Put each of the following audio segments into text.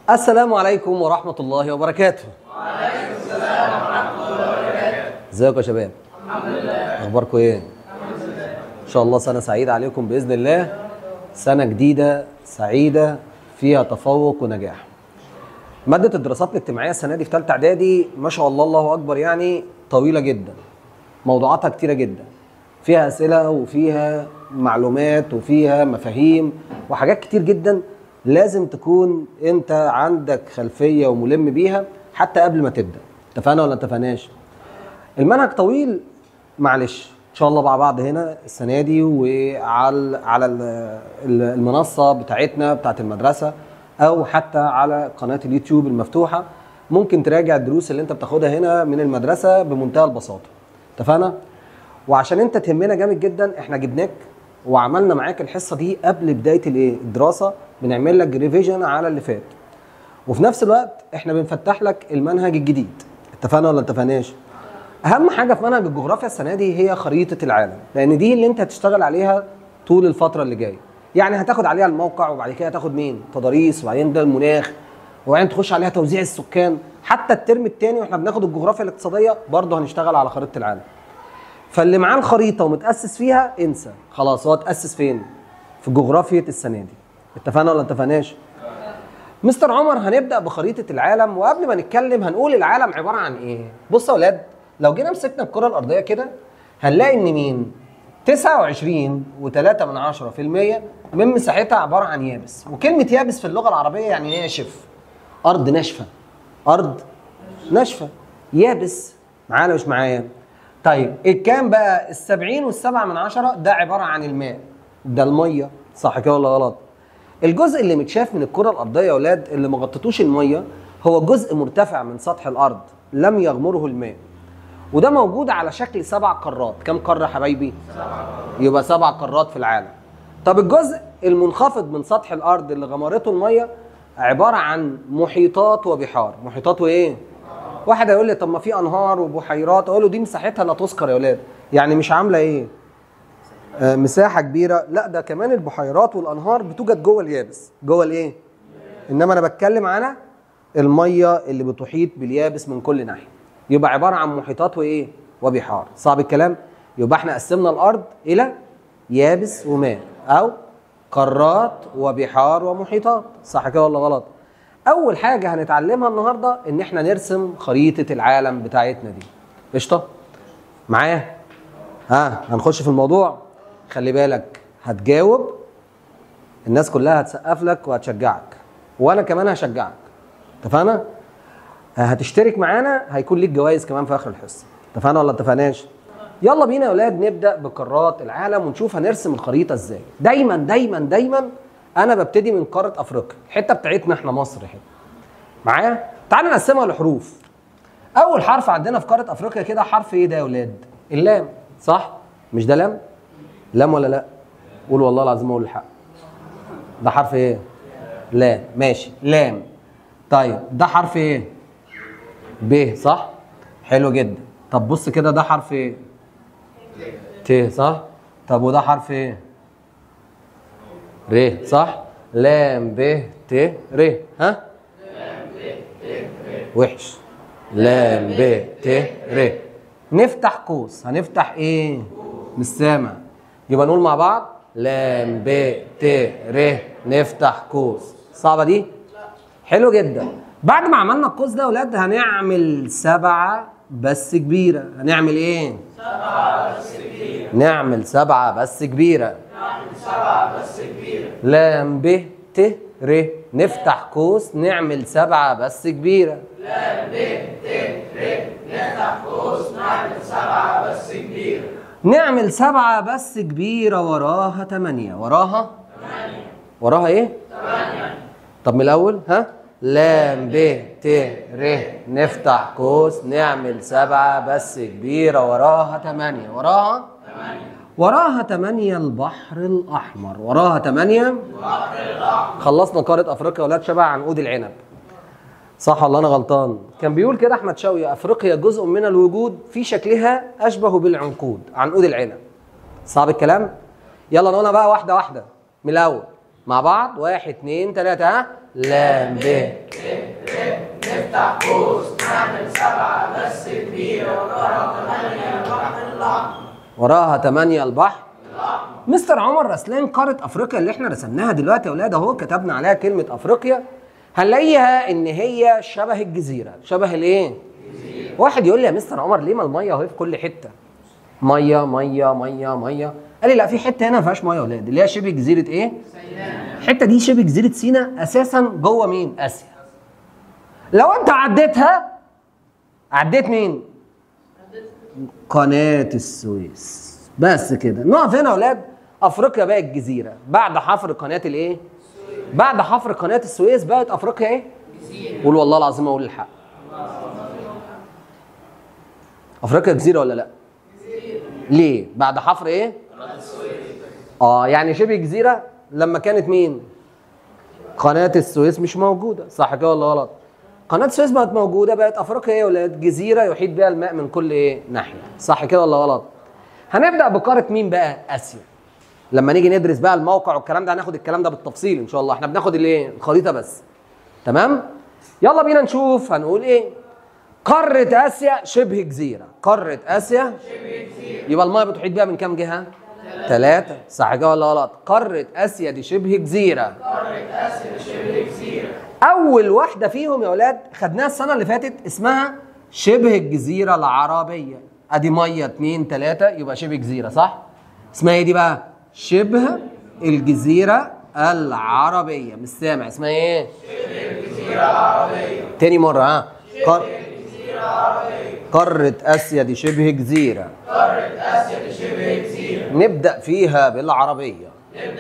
السلام عليكم ورحمة الله وبركاته. وعليكم السلام ورحمة الله وبركاته. ازيكم يا شباب؟ الحمد لله. أخباركم إيه؟ الحمد لله. إن شاء الله سنة سعيدة عليكم بإذن الله. سنة جديدة سعيدة فيها تفوق ونجاح. مادة الدراسات الاجتماعية السنة دي في ثالثة إعدادي ما شاء الله الله أكبر يعني طويلة جدا. موضوعاتها كتيرة جدا. فيها أسئلة وفيها معلومات وفيها مفاهيم وحاجات كتير جدا لازم تكون انت عندك خلفيه وملم بيها حتى قبل ما تبدا اتفقنا ولا اتفقناش المنهج طويل معلش ان شاء الله مع بعض هنا السنه دي وعلى على ال- ال- المنصه بتاعتنا بتاعت المدرسه او حتى على قناه اليوتيوب المفتوحه ممكن تراجع الدروس اللي انت بتاخدها هنا من المدرسه بمنتهى البساطه اتفقنا وعشان انت تهمنا جامد جدا احنا جبناك وعملنا معاك الحصه دي قبل بدايه الايه الدراسه بنعمل لك ريفيجن على اللي فات وفي نفس الوقت احنا بنفتح لك المنهج الجديد اتفقنا ولا اتفقناش اهم حاجه في منهج الجغرافيا السنه دي هي خريطه العالم لان دي اللي انت هتشتغل عليها طول الفتره اللي جايه يعني هتاخد عليها الموقع وبعد كده هتاخد مين تضاريس وبعدين ده المناخ وبعدين تخش عليها توزيع السكان حتى الترم الثاني واحنا بناخد الجغرافيا الاقتصاديه برضه هنشتغل على خريطه العالم فاللي معاه الخريطه ومتاسس فيها انسى خلاص هو اتاسس فين في جغرافيا السنه دي اتفقنا ولا اتفقناش مستر عمر هنبدا بخريطه العالم وقبل ما نتكلم هنقول العالم عباره عن ايه بصوا يا اولاد لو جينا مسكنا الكره الارضيه كده هنلاقي ان مين 29 و3 من 10 في المية من مساحتها عباره عن يابس وكلمه يابس في اللغه العربيه يعني ناشف ارض ناشفه ارض ناشفه يابس معانا مش معايا طيب الكام بقى السبعين والسبعة من عشرة ده عبارة عن الماء ده المية صح كده ولا غلط الجزء اللي متشاف من الكرة الأرضية يا أولاد اللي ما غطتوش المية هو جزء مرتفع من سطح الأرض لم يغمره الماء وده موجود على شكل سبع قارات كم قارة يا حبايبي؟ يبقى سبع قارات في العالم طب الجزء المنخفض من سطح الأرض اللي غمرته المية عبارة عن محيطات وبحار محيطات وإيه؟ واحد هيقول لي طب ما في انهار وبحيرات اقول له دي مساحتها لا تذكر يا اولاد يعني مش عامله ايه آه مساحه كبيره لا ده كمان البحيرات والانهار بتوجد جوه اليابس جوه الايه انما انا بتكلم على الميه اللي بتحيط باليابس من كل ناحيه يبقى عباره عن محيطات وايه وبحار صعب الكلام يبقى احنا قسمنا الارض الى يابس وماء او قارات وبحار ومحيطات صح كده ولا غلط اول حاجه هنتعلمها النهارده ان احنا نرسم خريطه العالم بتاعتنا دي قشطه معايا ها هنخش في الموضوع خلي بالك هتجاوب الناس كلها هتسقف لك وهتشجعك وانا كمان هشجعك اتفقنا هتشترك معانا هيكون ليك جوائز كمان في اخر الحصه اتفقنا ولا اتفقناش يلا بينا يا اولاد نبدا بقارات العالم ونشوف هنرسم الخريطه ازاي دايما دايما دايما انا ببتدي من قاره افريقيا الحته بتاعتنا احنا مصر هنا معايا تعال نقسمها لحروف اول حرف عندنا في قاره افريقيا كده حرف ايه ده يا اولاد اللام صح مش ده لام لام ولا لا قول والله العظيم اقول الحق ده حرف ايه لام ماشي لام طيب ده حرف ايه ب صح حلو جدا طب بص كده ده حرف ايه ت صح طب وده حرف ايه ر صح لام ب ت ر ها وحش لام ب ت ر نفتح قوس هنفتح ايه مش سامع يبقى نقول مع بعض لام ب ت ر نفتح قوس صعبه دي حلو جدا بعد ما عملنا القوس ده يا اولاد هنعمل سبعه بس كبيره هنعمل ايه نعمل سبعة بس كبيرة نعمل سبعة بس كبيرة لام ب ت ر نفتح قوس نعمل سبعة بس كبيرة لام ب ت ر نفتح قوس نعمل سبعة بس كبيرة نعمل سبعة بس كبيرة وراها تمانية وراها تمانية وراها ايه؟ تمانية طب من الأول ها؟ لام ب ت ر نفتح قوس نعمل سبعة بس كبيرة وراها تمانية وراها وراها تمانية البحر الأحمر وراها تمانية خلصنا قارة أفريقيا ولاد شبه عنقود العنب صح ولا أنا غلطان كان بيقول كده أحمد شوقي أفريقيا جزء من الوجود في شكلها أشبه بالعنقود عنقود العنب صعب الكلام يلا نقولها بقى واحدة واحدة من الأول مع بعض واحد اتنين تلاته ها لام ب وراها تمانية البحر مستر عمر رسلان قارة افريقيا اللي احنا رسمناها دلوقتي يا اولاد اهو كتبنا عليها كلمة افريقيا هنلاقيها ان هي شبه الجزيرة شبه الايه؟ واحد يقول لي يا مستر عمر ليه ما المية اهي في كل حتة؟ مية مية مية مية قال لي لا في حتة هنا ما فيهاش مية يا اولاد اللي هي شبه جزيرة ايه؟ الحتة دي شبه جزيرة سينا اساسا جوه مين؟ اسيا لو انت عديتها عديت مين؟ قناة السويس بس كده نقف هنا يا اولاد افريقيا بقت جزيرة بعد حفر قناة الايه؟ بعد حفر قناة السويس بقت افريقيا ايه؟ جزيرة قول والله العظيم اقول الحق افريقيا جزيرة ولا لا؟ جزيرة ليه؟ بعد حفر ايه؟ قناة السويس اه يعني شبه جزيرة لما كانت مين؟ قناة السويس مش موجودة صح كده ولا غلط؟ قناة السويس بقت موجودة بقت أفريقيا إيه ولا جزيرة يحيط بها الماء من كل إيه ناحية صح كده ولا غلط؟ هنبدأ بقارة مين بقى؟ آسيا لما نيجي ندرس بقى الموقع والكلام ده هناخد الكلام ده بالتفصيل إن شاء الله إحنا بناخد الإيه؟ الخريطة بس تمام؟ يلا بينا نشوف هنقول إيه؟ قارة آسيا شبه جزيرة قارة آسيا شبه جزيرة يبقى الماء بتحيط بها من كام جهة؟ ثلاثة صح كده ولا غلط؟ قارة آسيا دي شبه جزيرة اول واحده فيهم يا اولاد خدناها السنه اللي فاتت اسمها شبه الجزيره العربيه ادي ميه اتنين تلاته يبقى شبه جزيره صح اسمها ايه دي بقى شبه الجزيره العربيه مش سامع اسمها ايه شبه الجزيره العربيه تاني مره ها قار... قارة آسيا دي شبه جزيرة قارة آسيا دي شبه جزيرة نبدأ فيها بالعربية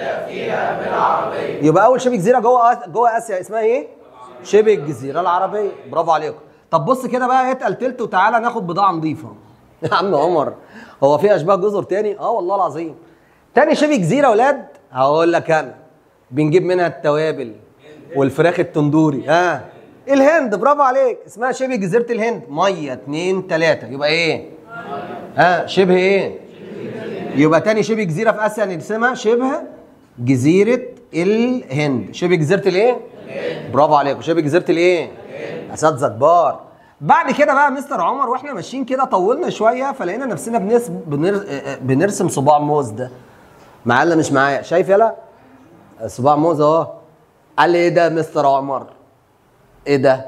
يبقى اول شبه جزيره جوه آس- جوه اسيا اسمها ايه شبه الجزيره العربيه برافو عليكم طب بص كده بقى اتقل تلت وتعالى ناخد بضاعه نظيفه يا عم عمر هو في اشباه جزر تاني اه والله العظيم تاني شبه جزيره يا اولاد هقول لك انا بنجيب منها التوابل والفراخ التندوري ها الهند برافو عليك اسمها شبه جزيره الهند ميه اتنين تلاته يبقى ايه ها شبه ايه يبقى تاني شبه جزيره في اسيا نرسمها شبه جزيره الهند شبه جزيره الايه برافو عليكم شبه جزيره الايه اساتذه كبار بعد كده بقى مستر عمر واحنا ماشيين كده طولنا شويه فلقينا نفسنا بنس... بنر... بنرسم صباع موز ده معايا ولا مش معايا شايف يلا صباع موز اهو قال لي ايه ده يا مستر عمر ايه ده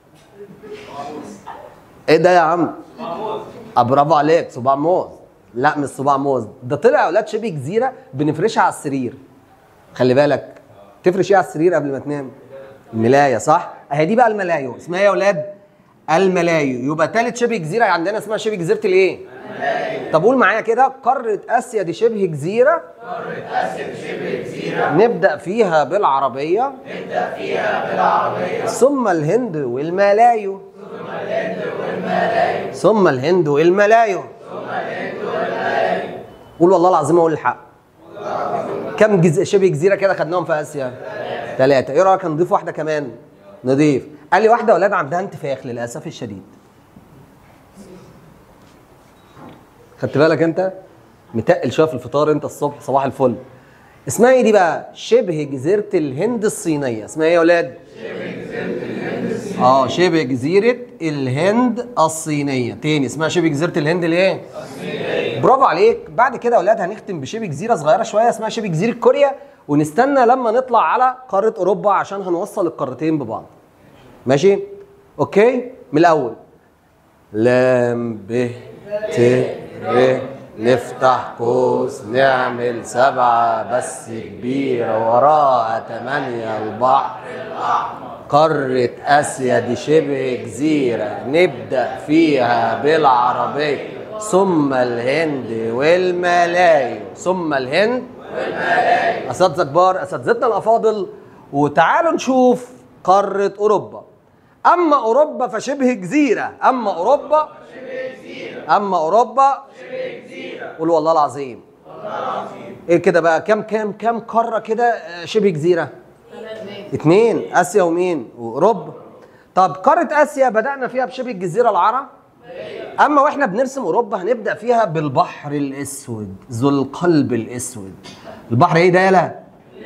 ايه ده يا عم آه، برافو عليك صباع موز لا مش صباع موز ده طلع يا اولاد شبه جزيره بنفرشها على السرير خلي بالك تفرش ايه على السرير قبل ما تنام الملايه صح اهي دي بقى الملايو اسمها ايه يا اولاد الملايو يبقى ثالث شبه جزيره عندنا اسمها شبه جزيره الايه طب قول معايا كده قاره اسيا دي شبه جزيره قاره اسيا دي شبه جزيره نبدا فيها بالعربيه نبدا فيها بالعربيه ثم الهند والملايو ثم الهند والملايو قول والله العظيم اقول الحق كم جز... شبه جزيره كده خدناهم في اسيا ثلاثه ايه رايك نضيف واحده كمان نضيف قال لي واحده اولاد عندها انتفاخ للاسف الشديد خدت بالك انت متقل شويه في الفطار انت الصبح صباح الفل اسمها ايه دي بقى شبه جزيره الهند الصينيه اسمها ايه يا اولاد اه شبه جزيره الهند الصينيه تاني اسمها شبه جزيره الهند الايه برافو عليك بعد كده يا اولاد هنختم بشبه جزيره صغيره شويه اسمها شبه جزيره كوريا ونستنى لما نطلع على قاره اوروبا عشان هنوصل القارتين ببعض ماشي اوكي من الاول لام ب ت ر نفتح قوس نعمل سبعة بس كبيرة وراها تمانية البحر قارة آسيا دي شبه جزيرة نبدأ فيها بالعربية ثم الهند والملايو ثم الهند والملايو أساتذة كبار أساتذتنا الأفاضل وتعالوا نشوف قارة أوروبا أما أوروبا فشبه جزيرة أما أوروبا أما أوروبا قول والله العظيم ايه كده بقى كم كم كم قاره كده آه، شبه جزيره اتنين اسيا ومين واوروبا طب قاره اسيا بدانا فيها بشبه الجزيره العرب اما واحنا بنرسم اوروبا هنبدا فيها بالبحر الاسود ذو القلب الاسود البحر ايه ده يالا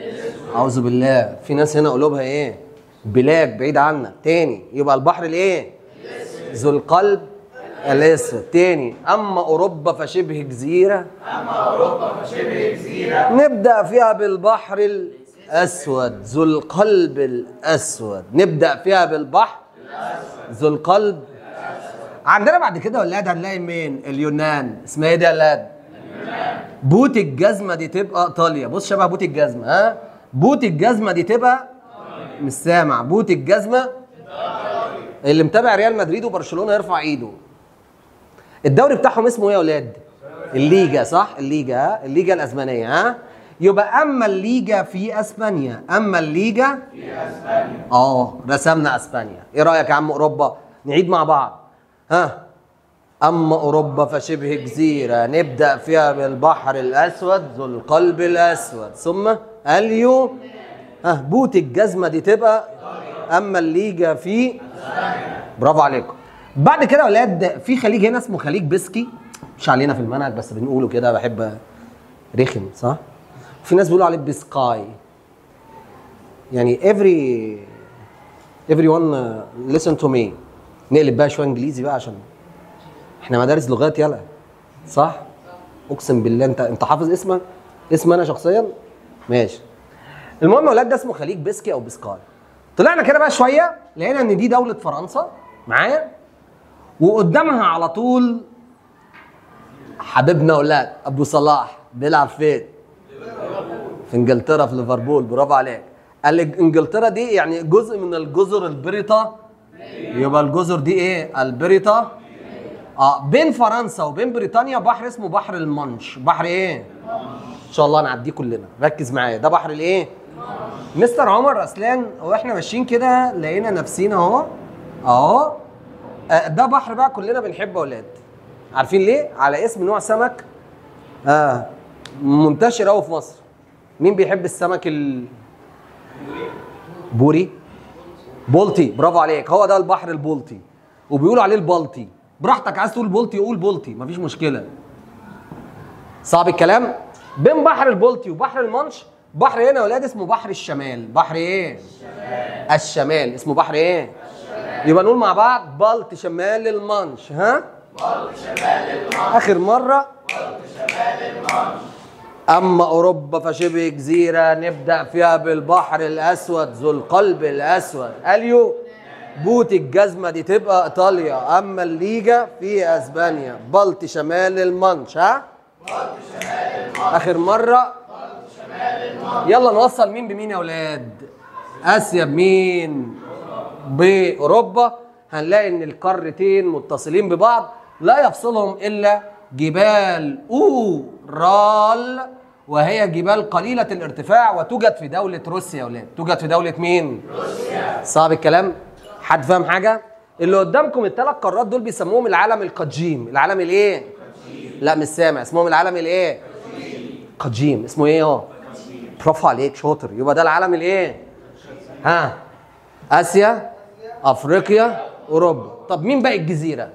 اعوذ بالله في ناس هنا قلوبها ايه بلاد بعيد عنك تاني يبقى البحر الايه ذو القلب الاسود تاني اما اوروبا فشبه جزيره اما اوروبا فشبه جزيره نبدا فيها بالبحر الاسود ذو القلب الاسود نبدا فيها بالبحر ذو القلب عندنا بعد كده ولاد هنلاقي مين اليونان اسمها ايه دي يا ولاد بوت الجزمه دي تبقى ايطاليا بص شبه بوت الجزمه ها بوت الجزمه دي تبقى مش سامع بوت الجزمه اللي متابع ريال مدريد وبرشلونه يرفع ايده الدوري بتاعهم اسمه ايه يا اولاد الليجا صح الليجا ها الليجا الاسبانيه ها يبقى اما الليجا في اسبانيا اما الليجا في اسبانيا اه رسمنا اسبانيا ايه رايك يا عم اوروبا نعيد مع بعض ها اما اوروبا فشبه جزيره نبدا فيها بالبحر الاسود ذو القلب الاسود ثم اليو ها بوت الجزمه دي تبقى اما الليجا في برافو عليكم بعد كده يا ولاد في خليج هنا اسمه خليج بسكي مش علينا في المنهج بس بنقوله كده بحب رخم صح في ناس بيقولوا عليه بسكاي يعني every everyone uh, listen to me نقلب بقى شويه انجليزي بقى عشان احنا مدارس لغات يلا صح اقسم بالله انت انت حافظ اسمك اسم انا شخصيا ماشي المهم يا ولاد ده اسمه خليج بسكي او بسكاي طلعنا كده بقى شويه لقينا ان دي دوله فرنسا معايا وقدامها على طول حبيبنا اولاد ابو صلاح بيلعب فين في انجلترا في ليفربول برافو عليك قال لك انجلترا دي يعني جزء من الجزر البريطه يبقى الجزر دي ايه البريطه اه بين فرنسا وبين بريطانيا بحر اسمه بحر المانش بحر ايه ان شاء الله نعديه كلنا ركز معايا ده بحر الايه مستر عمر اسلان واحنا ماشيين كده لقينا نفسينا اهو اهو آه، ده بحر بقى كلنا بنحبه يا اولاد عارفين ليه على اسم نوع سمك اه منتشر قوي في مصر مين بيحب السمك ال بوري بولتي برافو عليك هو ده البحر البولتي وبيقولوا عليه البلطي براحتك عايز تقول بولتي قول بولتي مفيش مشكله صعب الكلام بين بحر البولتي وبحر المانش بحر هنا يا ولاد اسمه بحر الشمال بحر ايه الشمال, الشمال. اسمه بحر ايه الشمال. يبقى نقول مع بعض بلط شمال المانش ها بلط شمال المانش اخر مره بلط شمال المانش اما اوروبا فشبه جزيره نبدا فيها بالبحر الاسود ذو القلب الاسود اليو بوت الجزمه دي تبقى ايطاليا اما الليجا في اسبانيا بلط شمال المانش ها اخر مره يلا نوصل مين بمين يا اولاد اسيا بمين باوروبا هنلاقي ان القارتين متصلين ببعض لا يفصلهم الا جبال اورال وهي جبال قليله الارتفاع وتوجد في دوله روسيا يا اولاد توجد في دوله مين روسيا صعب الكلام حد فاهم حاجه اللي قدامكم الثلاث قارات دول بيسموهم العالم القديم العالم الايه لا مش سامع اسمهم العالم الايه قديم اسمه ايه اه برافو عليك شاطر يبقى ده العالم الايه ها اسيا افريقيا اوروبا طب مين باقي الجزيره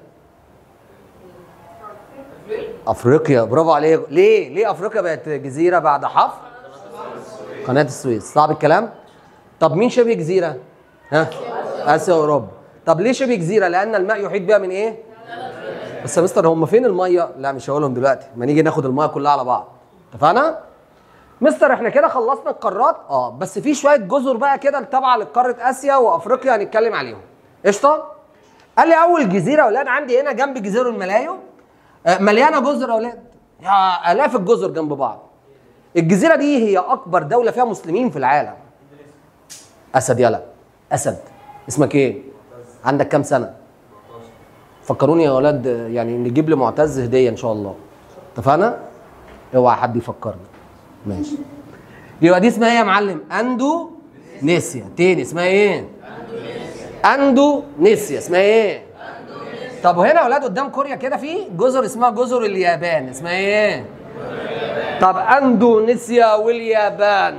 افريقيا برافو عليك ليه ليه افريقيا بقت جزيره بعد حفر قناه السويس صعب الكلام طب مين شبه جزيره ها اسيا واوروبا طب ليه شبه جزيره لان الماء يحيط بها من ايه بس يا مستر هم فين الميه لا مش هقولهم دلوقتي ما نيجي ناخد الميه كلها على بعض اتفقنا مستر احنا كده خلصنا القارات اه بس في شويه جزر بقى كده تابعه لقاره اسيا وافريقيا هنتكلم عليهم قشطه قال لي اول جزيره يا اولاد عندي هنا جنب جزيره الملايو آه، مليانه جزر يا اولاد يا الاف الجزر جنب بعض الجزيره دي هي اكبر دوله فيها مسلمين في العالم اسد يلا اسد اسمك ايه عندك كام سنه فكروني يا اولاد آه، يعني نجيب لمعتز هديه ان شاء الله اتفقنا اوعى حد يفكرني ماشي يبقى دي اسمها ايه يا معلم اندو نيسيا تاني اسمها ايه اندو نيسيا اسمها ايه طب وهنا يا اولاد قدام كوريا كده في جزر اسمها جزر اليابان اسمها ايه طب اندونيسيا واليابان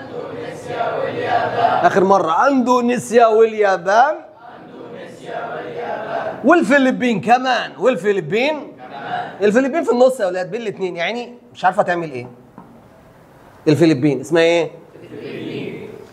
اخر مره اندونيسيا واليابان والفلبين كمان والفلبين الفلبين في النص يا اولاد بين الاثنين يعني مش عارفه تعمل ايه الفلبين اسمها ايه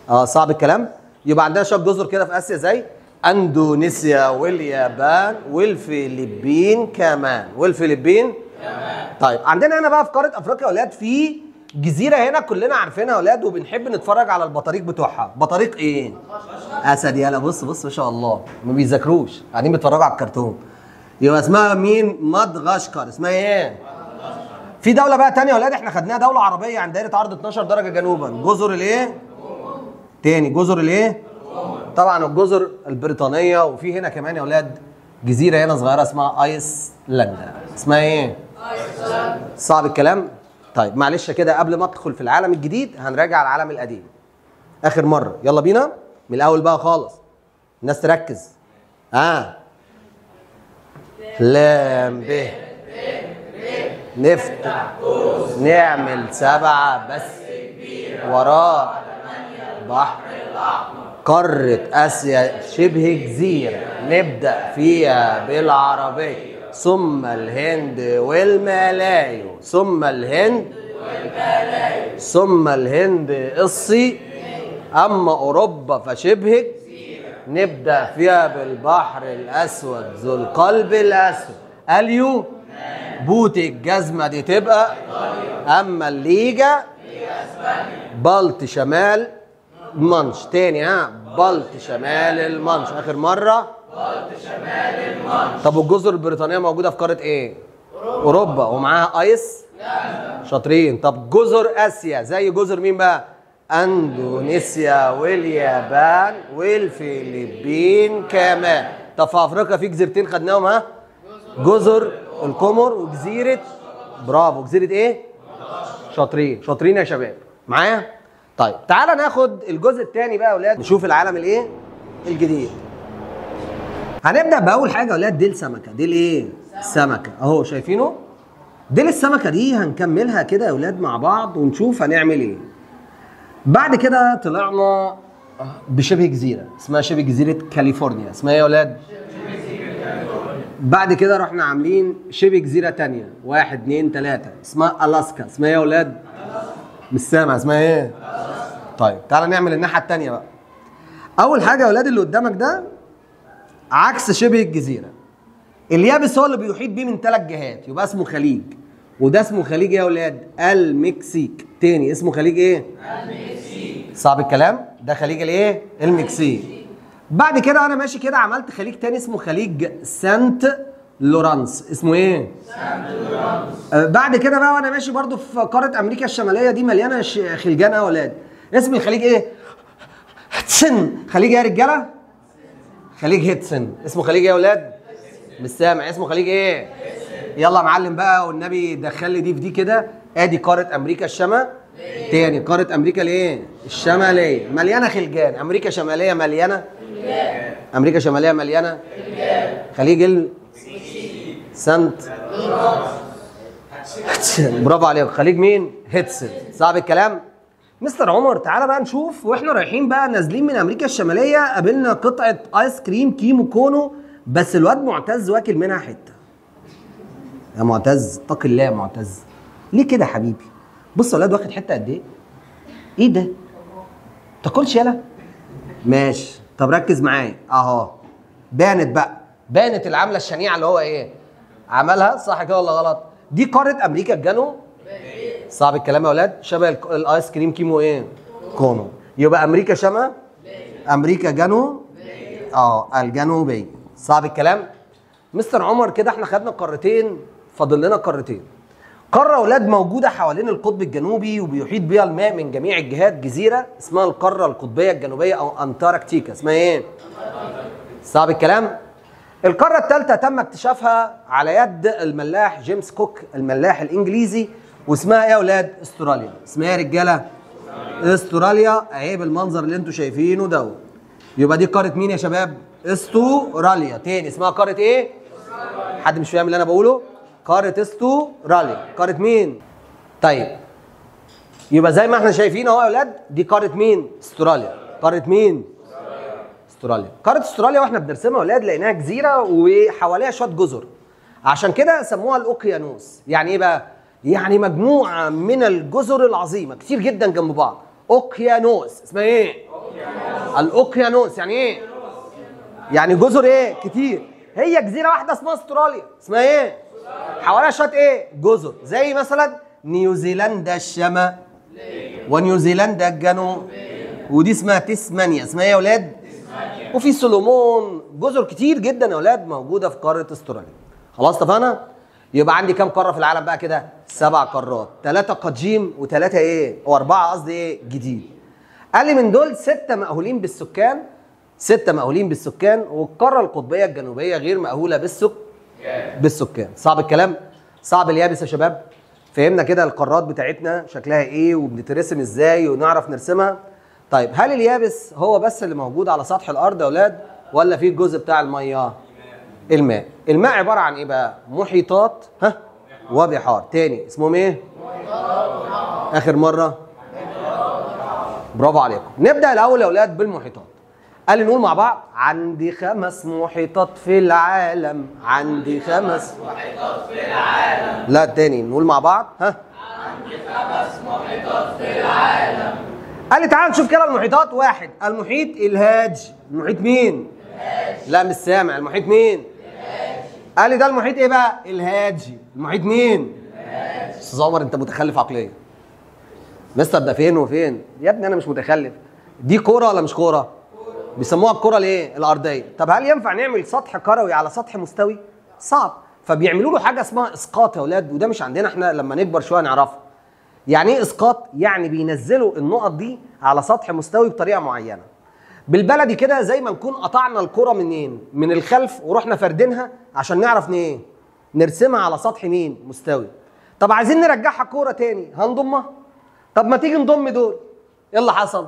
اه صعب الكلام يبقى عندنا شويه جزر كده في اسيا زي اندونيسيا واليابان والفلبين كمان والفلبين كمان طيب عندنا هنا بقى في قاره افريقيا يا اولاد في جزيره هنا كلنا عارفينها يا اولاد وبنحب نتفرج على البطاريق بتوعها بطاريق ايه اسد يالا بص بص ما شاء الله ما بيذاكروش قاعدين بيتفرجوا على الكرتون يبقى اسمها مين مدغشقر اسمها ايه في دولة بقى تانية يا ولاد احنا خدناها دولة عربية عند دايرة عرض 12 درجة جنوبا جزر الايه؟ تاني جزر الايه؟ طبعا الجزر البريطانية وفي هنا كمان يا ولاد جزيرة هنا صغيرة اسمها ايسلندا اسمها ايه؟ صعب الكلام؟ طيب معلش كده قبل ما ادخل في العالم الجديد هنراجع العالم القديم اخر مرة يلا بينا من الاول بقى خالص الناس تركز اه لام ب نفتح نعمل سبعة بس وراء بحر قارة آسيا شبه جزيرة نبدأ فيها بالعربية ثم الهند والملايو ثم الهند ثم الهند الصين أما أوروبا فشبه نبدأ فيها بالبحر الأسود ذو القلب الأسود اليو بوت الجزمة دي تبقى أما الليجا بلط شمال منش تاني ها بلط شمال المنش آخر مرة بلط شمال المنش طب والجزر البريطانية موجودة في قارة إيه؟ أوروبا ومعاها أيس؟ شاطرين طب جزر آسيا زي جزر مين بقى؟ اندونيسيا واليابان والفلبين كمان طب في افريقيا في جزيرتين خدناهم ها جزر القمر وجزيره برافو جزيره ايه شاطرين شاطرين يا شباب معايا طيب تعالى ناخد الجزء الثاني بقى يا اولاد نشوف العالم الايه الجديد هنبدا باول حاجه يا اولاد ديل سمكه ديل ايه سمكه اهو شايفينه ديل السمكه دي هنكملها كده يا اولاد مع بعض ونشوف هنعمل ايه بعد كده طلعنا بشبه جزيره اسمها شبه جزيره كاليفورنيا اسمها ايه يا اولاد بعد كده رحنا عاملين شبه جزيره تانية واحد اتنين تلاته اسمها الاسكا اسمها ايه يا اولاد مش سامع اسمها ايه طيب تعالى نعمل الناحيه التانية بقى اول حاجه يا اولاد اللي قدامك ده عكس شبه الجزيره اليابس هو اللي بيحيط بيه من ثلاث جهات يبقى اسمه خليج وده اسمه خليج ايه يا اولاد المكسيك تاني اسمه خليج ايه المكسيك صعب الكلام ده خليج الايه المكسيك بعد كده انا ماشي كده عملت خليج تاني اسمه خليج سانت لورانس اسمه ايه سانت لورانس آه بعد كده بقى وانا ماشي برضو في قاره امريكا الشماليه دي مليانه ش- خلجان يا اولاد اسم الخليج ايه هتسن خليج ايه يا رجاله خليج هيتسن اسمه خليج ايه يا اولاد مش سامع اسمه خليج ايه يلا يا معلم بقى والنبي دخل لي دي في دي كده ادي قاره امريكا الشمال تاني قاره امريكا الايه الشماليه مليانه خلجان امريكا شماليه مليانه امريكا شماليه مليانه خليج ال سانت برافو عليك خليج مين هيتسن صعب الكلام مستر عمر تعالى بقى نشوف واحنا رايحين بقى نازلين من امريكا الشماليه قابلنا قطعه ايس كريم كيمو كونو بس الواد معتز واكل منها حته يا معتز اتق الله يا معتز ليه كده يا حبيبي بص يا ولاد واخد حته قد ايه ايه ده تاكلش يالا ماشي طب ركز معايا اهو بانت بقى بانت العمله الشنيعه اللي هو ايه عملها صح كده ولا غلط دي قاره امريكا الجنوب صعب الكلام يا ولاد شبه الك- الايس كريم كيمو ايه كونو يبقى امريكا شمال امريكا جنوب اه الجنوبيه صعب الكلام مستر عمر كده احنا خدنا قارتين فاضل لنا قارتين قاره اولاد موجوده حوالين القطب الجنوبي وبيحيط بها الماء من جميع الجهات جزيره اسمها القاره القطبيه الجنوبيه او انتاركتيكا اسمها ايه صعب الكلام القاره الثالثه تم اكتشافها على يد الملاح جيمس كوك الملاح الانجليزي واسمها ايه يا اولاد استراليا اسمها ايه يا رجاله استراليا اهي بالمنظر اللي انتوا شايفينه دوت يبقى دي قاره مين يا شباب استراليا تاني اسمها قاره ايه حد مش فاهم اللي انا بقوله قاره استراليا قاره مين طيب يبقى زي ما احنا شايفين اهو يا اولاد دي قاره مين استراليا قاره مين استراليا قاره استراليا واحنا بنرسمها يا اولاد لقيناها جزيره وحواليها شويه جزر عشان كده سموها الاوقيانوس يعني ايه بقى يعني مجموعه من الجزر العظيمه كتير جدا جنب بعض اوقيانوس اسمها ايه الاوقيانوس يعني ايه يعني جزر ايه كتير هي جزيره واحده اسمها استراليا اسمها ايه حواليها شويه ايه جزر زي مثلا نيوزيلندا الشماليه ونيوزيلندا الجنوب ودي اسمها تسمانيا اسمها ايه يا اولاد وفي سولومون جزر كتير جدا يا اولاد موجوده في قاره استراليا خلاص اتفقنا يبقى عندي كام قاره في العالم بقى كده سبع قارات ثلاثه قديم وثلاثه ايه او اربعه قصدي ايه جديد قال لي من دول سته مأهولين بالسكان سته مأهولين بالسكان والقاره القطبيه الجنوبيه غير مأهوله بالسك بالسكان صعب الكلام صعب اليابس يا شباب فهمنا كده القارات بتاعتنا شكلها ايه وبنترسم ازاي ونعرف نرسمها طيب هل اليابس هو بس اللي موجود على سطح الارض يا اولاد ولا في الجزء بتاع الميه الماء الماء عباره عن ايه بقى محيطات ها وبحار تاني اسمهم ايه اخر مره برافو عليكم نبدا الاول يا اولاد بالمحيطات قال لي نقول مع بعض عندي خمس محيطات في العالم عندي خمس محيطات في العالم لا تاني نقول مع بعض ها عندي خمس محيطات في العالم قال لي تعال نشوف كده المحيطات واحد المحيط الهادي المحيط مين الهادي لا مش سامع المحيط مين الهادي قال لي ده المحيط ايه بقى الهادي المحيط مين الهادي استاذ عمر انت متخلف عقليا مستر ده فين وفين يا ابني انا مش متخلف دي كوره ولا مش كوره بيسموها الكره الايه الارضيه طب هل ينفع نعمل سطح كروي على سطح مستوي صعب فبيعملوا له حاجه اسمها اسقاط يا اولاد وده مش عندنا احنا لما نكبر شويه نعرفه يعني ايه اسقاط يعني بينزلوا النقط دي على سطح مستوي بطريقه معينه بالبلدي كده زي ما نكون قطعنا الكره منين من الخلف ورحنا فردينها عشان نعرف ايه نرسمها على سطح مين مستوي طب عايزين نرجعها كوره تاني هنضمها طب ما تيجي نضم دول ايه اللي حصل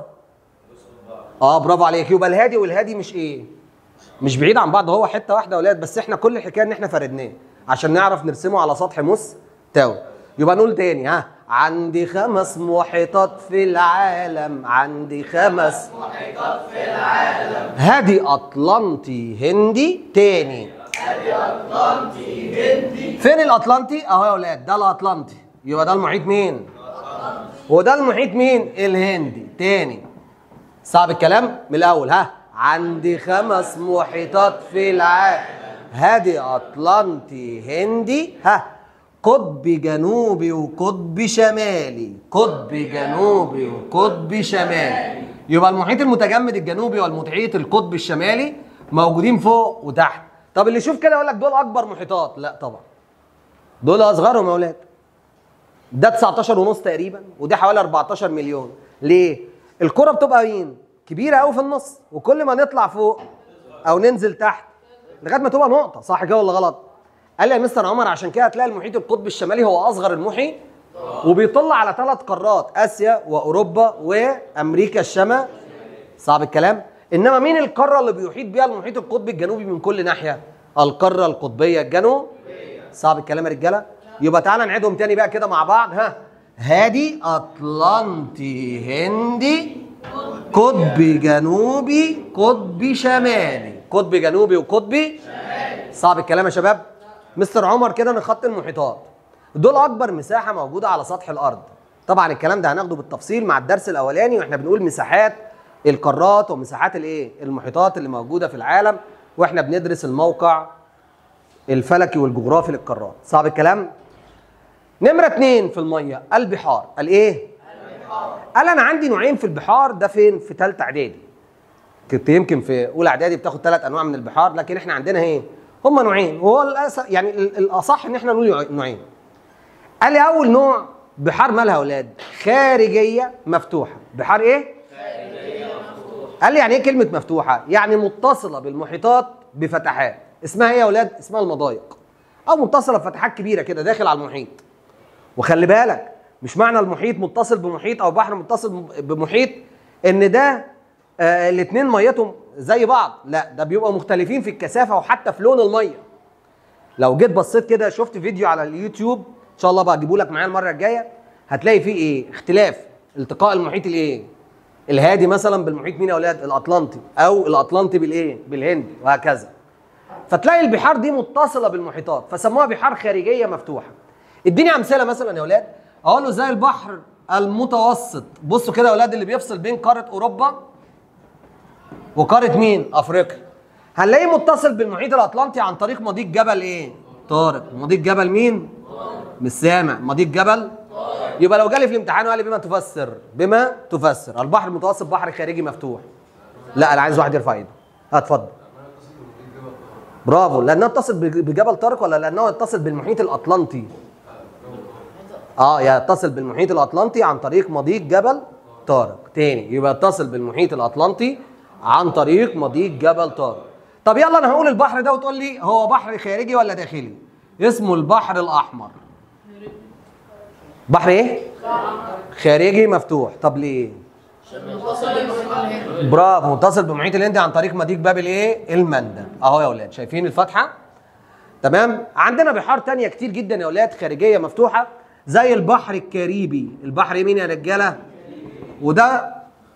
اه برافو عليك يبقى الهادي والهادي مش ايه مش بعيد عن بعض هو حته واحده يا اولاد بس احنا كل الحكايه ان احنا فردناه عشان نعرف نرسمه على سطح مستوي يبقى نقول تاني ها عندي خمس محيطات في العالم عندي خمس محيطات في العالم هادي اطلنطي هندي تاني هادي اطلنطي هندي فين الاطلنطي اهو يا اولاد ده الاطلنطي يبقى ده المحيط مين وده المحيط مين الهندي تاني صعب الكلام من الاول ها عندي خمس محيطات في العالم هادي اطلنطي هندي ها قطب جنوبي وقطب شمالي قطب جنوبي وقطب شمالي يبقى المحيط المتجمد الجنوبي والمحيط القطب الشمالي موجودين فوق وتحت طب اللي يشوف كده يقول لك دول اكبر محيطات لا طبعا دول اصغرهم يا اولاد ده 19 ونص تقريبا وده حوالي 14 مليون ليه الكره بتبقى مين كبيره قوي في النص وكل ما نطلع فوق او ننزل تحت لغايه ما تبقى نقطه صح كده ولا غلط قال لي يا مستر عمر عشان كده هتلاقي المحيط القطبي الشمالي هو اصغر المحيط وبيطل على ثلاث قارات اسيا واوروبا وامريكا الشمال صعب الكلام انما مين القاره اللي بيحيط بيها المحيط القطبي الجنوبي من كل ناحيه القاره القطبيه الجنوبيه صعب الكلام يا رجاله يبقى تعالى نعيدهم تاني بقى كده مع بعض ها هادي اطلنطي هندي قطب جنوبي قطب شمالي قطب جنوبي وقطبي صعب الكلام يا شباب مستر عمر كده نخط المحيطات دول اكبر مساحه موجوده على سطح الارض طبعا الكلام ده هناخده بالتفصيل مع الدرس الاولاني واحنا بنقول مساحات القارات ومساحات الايه المحيطات اللي موجوده في العالم واحنا بندرس الموقع الفلكي والجغرافي للقارات صعب الكلام نمرة اتنين في المية البحار قال ايه؟ قال انا عندي نوعين في البحار ده فين؟ في تالتة اعدادي كنت يمكن في اولى اعدادي بتاخد ثلاث انواع من البحار لكن احنا عندنا ايه؟ هما نوعين وهو الأس... يعني ال- الاصح ان احنا نقول نوعين قال لي اول نوع بحار مالها يا اولاد؟ خارجية مفتوحة بحار ايه؟ قال لي يعني ايه كلمة مفتوحة؟ يعني متصلة بالمحيطات بفتحات اسمها ايه يا اولاد؟ اسمها المضايق او متصلة بفتحات كبيرة كده داخل على المحيط وخلي بالك مش معنى المحيط متصل بمحيط او بحر متصل بمحيط ان ده آه الاثنين ميتهم زي بعض لا ده بيبقوا مختلفين في الكثافه وحتى في لون الميه لو جيت بصيت كده شفت فيديو على اليوتيوب ان شاء الله بقى اجيبه لك معايا المره الجايه هتلاقي فيه ايه اختلاف التقاء المحيط الايه الهادي مثلا بالمحيط مين يا اولاد الاطلنطي او الاطلنطي بالايه بالهندي وهكذا فتلاقي البحار دي متصله بالمحيطات فسموها بحار خارجيه مفتوحه اديني امثله مثلا يا اولاد اقول له زي البحر المتوسط بصوا كده يا اولاد اللي بيفصل بين قاره اوروبا وقاره مين افريقيا هنلاقيه متصل بالمحيط الاطلنطي عن طريق مضيق جبل ايه طارق مضيق جبل مين مش سامع مضيق جبل يبقى لو جالي في الامتحان وقال لي بما تفسر بما تفسر البحر المتوسط بحر خارجي مفتوح لا انا عايز واحد يرفع ايده اتفضل برافو لانه اتصل بج- بجبل طارق ولا لانه اتصل بالمحيط الاطلنطي اه يتصل بالمحيط الاطلنطي عن طريق مضيق جبل طارق تاني يبقى يتصل بالمحيط الاطلنطي عن طريق مضيق جبل طارق طب يلا انا هقول البحر ده وتقول لي هو بحر خارجي ولا داخلي اسمه البحر الاحمر بحر ايه خارجي مفتوح طب ليه برافو متصل بمحيط الهندي عن طريق مضيق باب الايه المندب اهو يا اولاد شايفين الفتحه تمام عندنا بحار تانية كتير جدا يا اولاد خارجيه مفتوحه زي البحر الكاريبي البحر يمين يا رجاله وده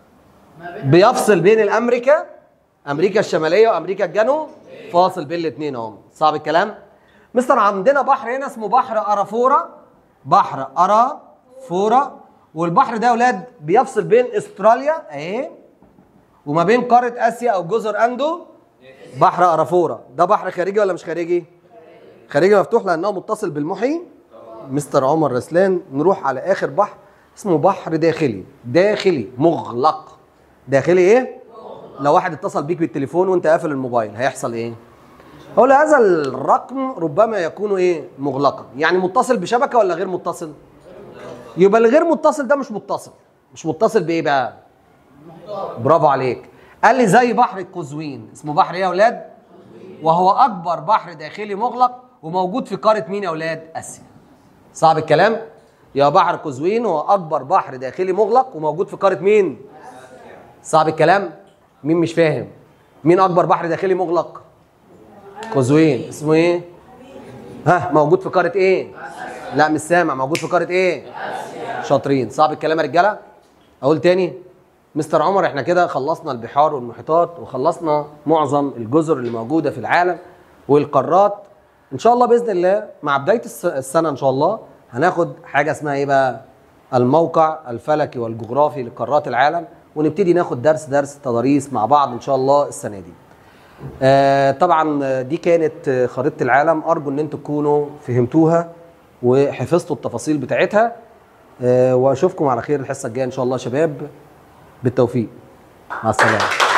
بيفصل بين الامريكا امريكا الشماليه وامريكا الجنوب فاصل بين الاثنين اهو صعب الكلام مستر عندنا بحر هنا اسمه بحر ارافورا بحر ارافورا والبحر ده يا اولاد بيفصل بين استراليا اهي وما بين قاره اسيا او جزر اندو بحر ارافورا ده بحر خارجي ولا مش خارجي خارجي مفتوح لانه متصل بالمحي مستر عمر رسلان نروح على اخر بحر اسمه بحر داخلي داخلي مغلق داخلي ايه لو واحد اتصل بيك بالتليفون وانت قافل الموبايل هيحصل ايه هو هذا الرقم ربما يكون ايه مغلقا يعني متصل بشبكه ولا غير متصل يبقى الغير متصل ده مش متصل مش متصل بايه بقى برافو عليك قال لي زي بحر القزوين اسمه بحر ايه يا اولاد وهو اكبر بحر داخلي مغلق وموجود في قاره مين يا اولاد اسيا صعب الكلام يا بحر قزوين هو اكبر بحر داخلي مغلق وموجود في قاره مين صعب الكلام مين مش فاهم مين اكبر بحر داخلي مغلق قزوين اسمه ايه ها موجود في قاره ايه لا مش سامع موجود في قاره ايه شاطرين صعب الكلام يا رجاله اقول تاني مستر عمر احنا كده خلصنا البحار والمحيطات وخلصنا معظم الجزر اللي موجوده في العالم والقارات ان شاء الله باذن الله مع بدايه الس- السنه ان شاء الله هناخد حاجه اسمها ايه بقى الموقع الفلكي والجغرافي لقارات العالم ونبتدي ناخد درس درس تضاريس مع بعض ان شاء الله السنه دي آه، طبعا آه، دي كانت آه، خريطه العالم ارجو ان انتم تكونوا فهمتوها وحفظتوا التفاصيل بتاعتها آه، واشوفكم على خير الحصه الجايه ان شاء الله يا شباب بالتوفيق مع السلامه